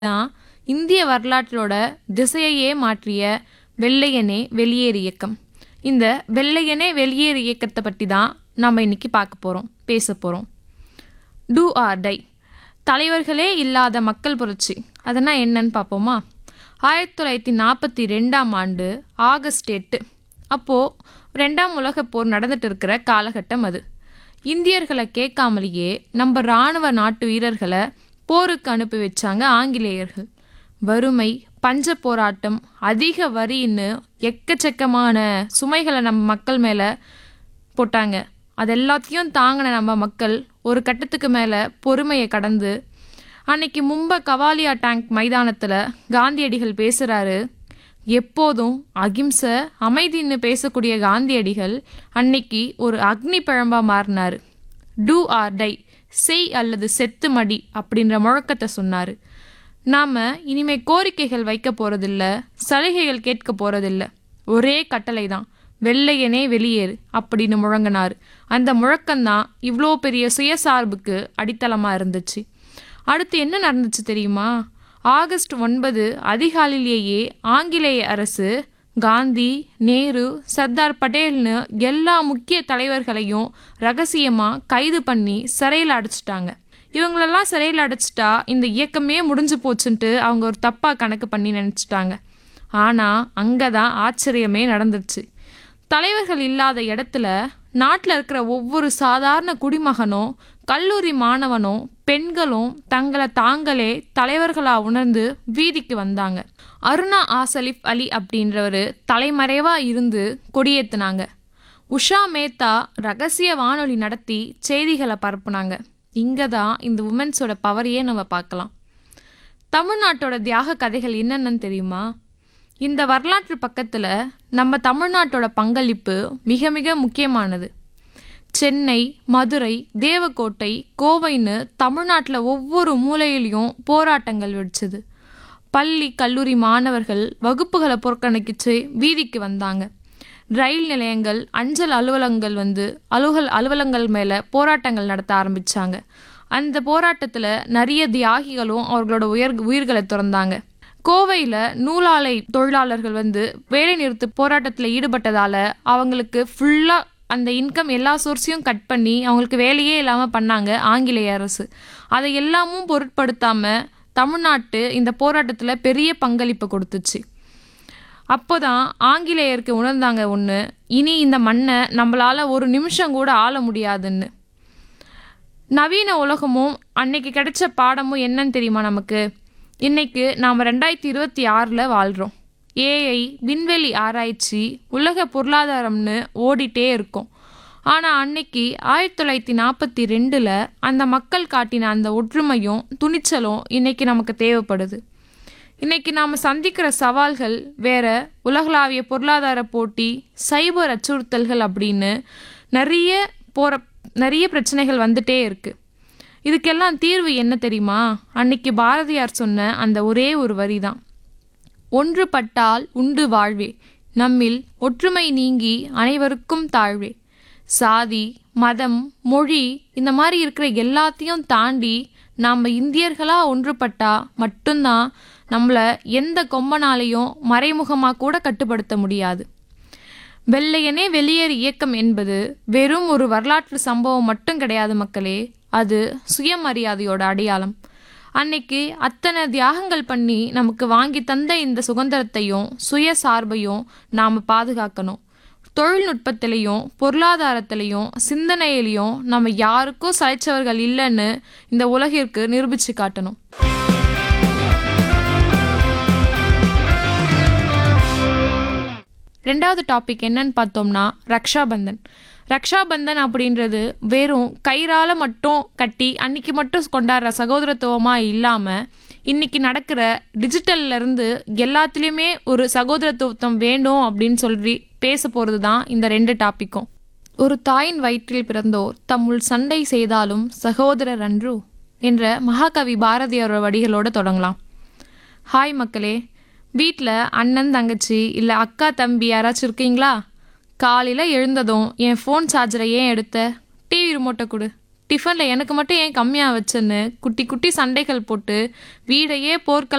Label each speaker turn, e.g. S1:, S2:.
S1: தான் இந்திய வரலாற்றோட திசையையே மாற்றிய வெள்ளையனே வெளியேறு இயக்கம் இந்த வெள்ளையனே வெளியேறு இயக்கத்தை பற்றி தான் நம்ம இன்னைக்கு பார்க்க போகிறோம் பேச போகிறோம் டூ ஆர் டை தலைவர்களே இல்லாத மக்கள் புரட்சி அதனால் என்னன்னு பார்ப்போமா ஆயிரத்தி தொள்ளாயிரத்தி நாற்பத்தி ரெண்டாம் ஆண்டு ஆகஸ்ட் எட்டு அப்போது ரெண்டாம் உலகப் போர் நடந்துட்டு இருக்கிற காலகட்டம் அது இந்தியர்களை கேட்காமலேயே நம்ம இராணுவ நாட்டு வீரர்களை போருக்கு அனுப்பி வச்சாங்க ஆங்கிலேயர்கள் வறுமை பஞ்ச போராட்டம் அதிக வரின்னு எக்கச்சக்கமான சுமைகளை நம்ம மக்கள் மேலே போட்டாங்க அது எல்லாத்தையும் தாங்கின நம்ம மக்கள் ஒரு கட்டத்துக்கு மேலே பொறுமையை கடந்து அன்னைக்கு மும்பை கவாலியா டேங்க் மைதானத்தில் காந்தியடிகள் பேசுகிறாரு எப்போதும் அகிம்சை அமைதின்னு பேசக்கூடிய காந்தியடிகள் அன்னைக்கு ஒரு அக்னி பழம்பா மாறினார் டூ ஆர் டை செய் அல்லது செத்து மடி அப்படின்ற முழக்கத்தை சொன்னார் நாம் இனிமே கோரிக்கைகள் வைக்க போகிறதில்ல சலுகைகள் கேட்க போகிறதில்ல ஒரே கட்டளை தான் வெள்ளையனே வெளியேறு அப்படின்னு முழங்கினார் அந்த முழக்கம்தான் இவ்வளோ பெரிய சுயசார்புக்கு அடித்தளமாக இருந்துச்சு அடுத்து என்ன நடந்துச்சு தெரியுமா ஆகஸ்ட் ஒன்பது அதிகாலையிலேயே ஆங்கிலேய அரசு காந்தி நேரு சர்தார் பட்டேல்னு எல்லா முக்கிய தலைவர்களையும் ரகசியமாக கைது பண்ணி சிறையில் அடைச்சிட்டாங்க இவங்களெல்லாம் சிறையில் அடைச்சிட்டா இந்த இயக்கமே முடிஞ்சு போச்சுன்ட்டு அவங்க ஒரு தப்பாக கணக்கு பண்ணி நினச்சிட்டாங்க ஆனால் அங்கே தான் ஆச்சரியமே நடந்துருச்சு தலைவர்கள் இல்லாத இடத்துல நாட்டில் இருக்கிற ஒவ்வொரு சாதாரண குடிமகனும் கல்லூரி மாணவனும் பெண்களும் தங்களை தாங்களே தலைவர்களாக உணர்ந்து வீதிக்கு வந்தாங்க அருணா ஆசலிஃப் அலி அப்படின்றவர் தலைமறைவாக இருந்து கொடியேத்துனாங்க உஷா மேத்தா ரகசிய வானொலி நடத்தி செய்திகளை பரப்புனாங்க இங்கே தான் இந்த உமன்ஸோட பவரையே நம்ம பார்க்கலாம் தமிழ்நாட்டோட தியாக கதைகள் என்னென்னு தெரியுமா இந்த வரலாற்று பக்கத்தில் நம்ம தமிழ்நாட்டோட பங்களிப்பு மிக மிக முக்கியமானது சென்னை மதுரை தேவக்கோட்டை கோவைன்னு தமிழ்நாட்டில் ஒவ்வொரு மூலையிலையும் போராட்டங்கள் வெடிச்சது பள்ளி கல்லூரி மாணவர்கள் வகுப்புகளை புறக்கணிக்கிச்சு வீதிக்கு வந்தாங்க ரயில் நிலையங்கள் அஞ்சல் அலுவலகங்கள் வந்து அலுவல் அலுவலங்கள் மேலே போராட்டங்கள் நடத்த ஆரம்பித்தாங்க அந்த போராட்டத்தில் நிறைய தியாகிகளும் அவர்களோட உயர் உயிர்களை திறந்தாங்க கோவையில் நூலாலை தொழிலாளர்கள் வந்து வேலை நிறுத்து போராட்டத்தில் ஈடுபட்டதால் அவங்களுக்கு ஃபுல்லாக அந்த இன்கம் எல்லா சோர்ஸையும் கட் பண்ணி அவங்களுக்கு வேலையே இல்லாமல் பண்ணாங்க ஆங்கிலேய அரசு அதை எல்லாமும் பொருட்படுத்தாமல் தமிழ்நாட்டு இந்த போராட்டத்தில் பெரிய பங்களிப்பு கொடுத்துச்சு அப்போ தான் ஆங்கிலேயருக்கு உணர்ந்தாங்க ஒன்று இனி இந்த மண்ணை நம்மளால் ஒரு நிமிஷம் கூட ஆள முடியாதுன்னு நவீன உலகமும் அன்னைக்கு கிடைச்ச பாடமும் என்னன்னு தெரியுமா நமக்கு இன்னைக்கு நாம் ரெண்டாயிரத்தி இருபத்தி ஆறில் வாழ்கிறோம் ஏஐ விண்வெளி ஆராய்ச்சி உலக பொருளாதாரம்னு ஓடிட்டே இருக்கும் ஆனால் அன்னைக்கு ஆயிரத்தி தொள்ளாயிரத்தி நாற்பத்தி ரெண்டில் அந்த மக்கள் காட்டின அந்த ஒற்றுமையும் துணிச்சலும் இன்னைக்கு நமக்கு தேவைப்படுது இன்னைக்கு நாம் சந்திக்கிற சவால்கள் வேற உலகளாவிய பொருளாதார போட்டி சைபர் அச்சுறுத்தல்கள் அப்படின்னு நிறைய போகிற நிறைய பிரச்சனைகள் வந்துட்டே இருக்குது இதுக்கெல்லாம் தீர்வு என்ன தெரியுமா அன்னைக்கு பாரதியார் சொன்ன அந்த ஒரே ஒரு வரி தான் ஒன்றுபட்டால் உண்டு வாழ்வே நம்மில் ஒற்றுமை நீங்கி அனைவருக்கும் தாழ்வே சாதி மதம் மொழி இந்த மாதிரி இருக்கிற எல்லாத்தையும் தாண்டி நாம் இந்தியர்களாக ஒன்றுபட்டா மட்டும்தான் நம்மளை எந்த கொம்பனாலையும் மறைமுகமாக கூட கட்டுப்படுத்த முடியாது வெள்ளையனே வெளியேறு இயக்கம் என்பது வெறும் ஒரு வரலாற்று சம்பவம் மட்டும் கிடையாது மக்களே அது சுயமரியாதையோட அடையாளம் அன்னைக்கு அத்தனை தியாகங்கள் பண்ணி நமக்கு வாங்கி தந்த இந்த சுதந்திரத்தையும் சுயசார்பையும் நாம் பாதுகாக்கணும் தொழில்நுட்பத்திலையும் பொருளாதாரத்திலையும் சிந்தனையிலையும் நம்ம யாருக்கும் சளைச்சவர்கள் இல்லைன்னு இந்த உலகிற்கு நிரூபித்து காட்டணும் ரெண்டாவது டாபிக் என்னன்னு பார்த்தோம்னா ரக்ஷாபந்தன் ரக்ஷாபந்தன் அப்படின்றது வெறும் கயிறால் மட்டும் கட்டி அன்னைக்கு மட்டும் கொண்டாடுற சகோதரத்துவமாக இல்லாமல் இன்னைக்கு நடக்கிற டிஜிட்டல்லேருந்து எல்லாத்துலேயுமே ஒரு சகோதரத்துவம் வேண்டும் அப்படின்னு சொல்லி பேச போகிறது தான் இந்த ரெண்டு டாப்பிக்கும் ஒரு தாயின் வயிற்றில் பிறந்தோர் தம்முள் சண்டை செய்தாலும் சகோதரர் அன்று என்ற மகாகவி பாரதியாரோட வடிகளோடு தொடங்கலாம் ஹாய் மக்களே வீட்டில் அண்ணன் தங்கச்சி இல்லை அக்கா தம்பி யாராச்சும் இருக்கீங்களா காலையில் எழுந்ததும் என் ஃபோன் சார்ஜரை ஏன் எடுத்த டிவி ரிமோட்டை கொடு டிஃபனில் எனக்கு மட்டும் ஏன் கம்மியாக வச்சேன்னு குட்டி குட்டி சண்டைகள் போட்டு வீடையே போர்க்கள